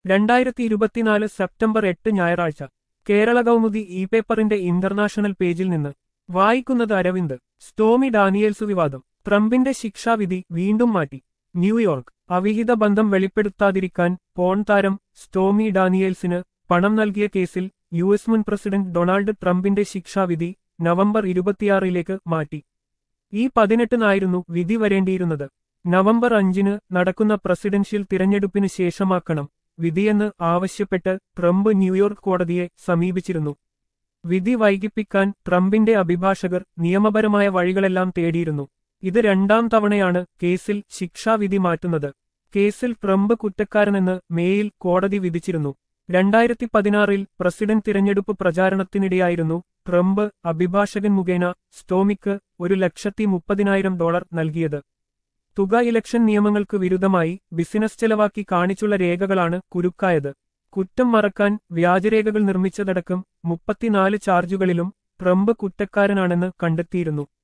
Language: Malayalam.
രണ്ടായിരത്തി ഇരുപത്തിനാല് സെപ്റ്റംബർ എട്ട് ഞായറാഴ്ച കേരള കൗമുദി ഇ പേപ്പറിന്റെ ഇന്റർനാഷണൽ പേജിൽ നിന്ന് വായിക്കുന്നത് അരവിന്ദ് സ്റ്റോമി ഡാനിയേൽസ് വിവാദം ട്രംപിന്റെ ശിക്ഷാവിധി വീണ്ടും മാറ്റി ന്യൂയോർക്ക് അവിഹിത ബന്ധം വെളിപ്പെടുത്താതിരിക്കാൻ പോൺ താരം സ്റ്റോമി ഡാനിയേൽസിന് പണം നൽകിയ കേസിൽ യു എസ് മുൻ പ്രസിഡന്റ് ഡൊണാൾഡ് ട്രംപിന്റെ ശിക്ഷാവിധി നവംബർ ഇരുപത്തിയാറിലേക്ക് മാറ്റി ഈ പതിനെട്ടിനായിരുന്നു വിധി വരേണ്ടിയിരുന്നത് നവംബർ അഞ്ചിന് നടക്കുന്ന പ്രസിഡൻഷ്യൽ തിരഞ്ഞെടുപ്പിന് ശേഷമാക്കണം വിധിയെന്ന് ആവശ്യപ്പെട്ട് ട്രംപ് ന്യൂയോർക്ക് കോടതിയെ സമീപിച്ചിരുന്നു വിധി വൈകിപ്പിക്കാൻ ട്രംപിന്റെ അഭിഭാഷകർ നിയമപരമായ വഴികളെല്ലാം തേടിയിരുന്നു ഇത് രണ്ടാം തവണയാണ് കേസിൽ ശിക്ഷാവിധി മാറ്റുന്നത് കേസിൽ ട്രംപ് കുറ്റക്കാരനെന്ന് മേയിൽ കോടതി വിധിച്ചിരുന്നു രണ്ടായിരത്തി പതിനാറിൽ പ്രസിഡന്റ് തിരഞ്ഞെടുപ്പ് പ്രചാരണത്തിനിടെയായിരുന്നു ട്രംപ് അഭിഭാഷകൻ മുഖേന സ്റ്റോമിക്ക് ഒരു ലക്ഷത്തി മുപ്പതിനായിരം ഡോളർ നൽകിയത് തുക ഇലക്ഷൻ നിയമങ്ങൾക്ക് വിരുദ്ധമായി ബിസിനസ് ചെലവാക്കി കാണിച്ചുള്ള രേഖകളാണ് കുരുക്കായത് കുറ്റം മറക്കാൻ വ്യാജരേഖകൾ നിർമ്മിച്ചതടക്കം മുപ്പത്തിനാല് ചാർജുകളിലും ട്രംപ് കുറ്റക്കാരനാണെന്ന് കണ്ടെത്തിയിരുന്നു